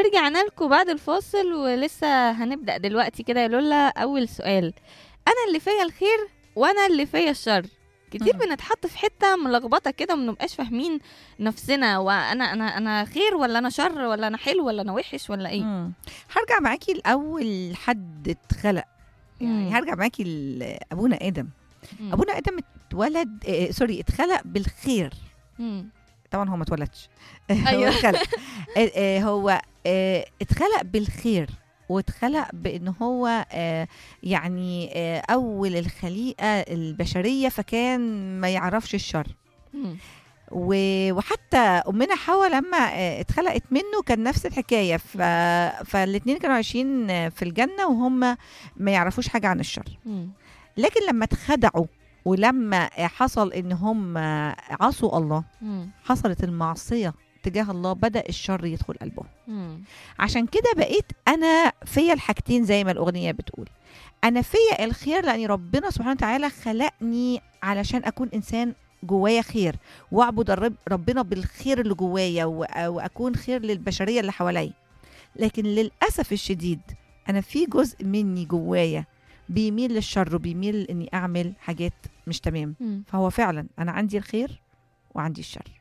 ورجعنا لكم بعد الفاصل ولسه هنبدأ دلوقتي كده يا لولا أول سؤال أنا اللي فيا الخير وأنا اللي فيا الشر كتير مم. بنتحط في حتة ملخبطة كده ومنبقاش فاهمين نفسنا وأنا أنا أنا خير ولا أنا شر ولا أنا حلو ولا أنا وحش ولا إيه مم. هرجع معاكي لاول حد اتخلق يعني مم. هرجع معاكي لابونا ادم مم. ابونا ادم اتولد آه سوري اتخلق بالخير مم. طبعا هو ما اتولدش أيوة. هو اتخلق آه، آه، هو آه، اتخلق بالخير واتخلق بان هو آه، يعني آه، اول الخليقه البشريه فكان ما يعرفش الشر مم. و- وحتى امنا حواء لما آه، اتخلقت منه كان نفس الحكايه ف... فالاثنين كانوا عايشين آه، في الجنه وهم ما يعرفوش حاجه عن الشر مم. لكن لما اتخدعوا ولما آه، حصل ان هم آه، عصوا الله مم. حصلت المعصيه تجاه الله بدا الشر يدخل قلبهم مم. عشان كده بقيت انا فيا الحاجتين زي ما الاغنيه بتقول انا فيا الخير لان ربنا سبحانه وتعالى خلقني علشان اكون انسان جوايا خير واعبد الرب ربنا بالخير اللي جوايا وأ- واكون خير للبشريه اللي حواليا لكن للاسف الشديد انا في جزء مني جوايا بيميل للشر وبيميل اني اعمل حاجات مش تمام مم. فهو فعلا انا عندي الخير وعندي الشر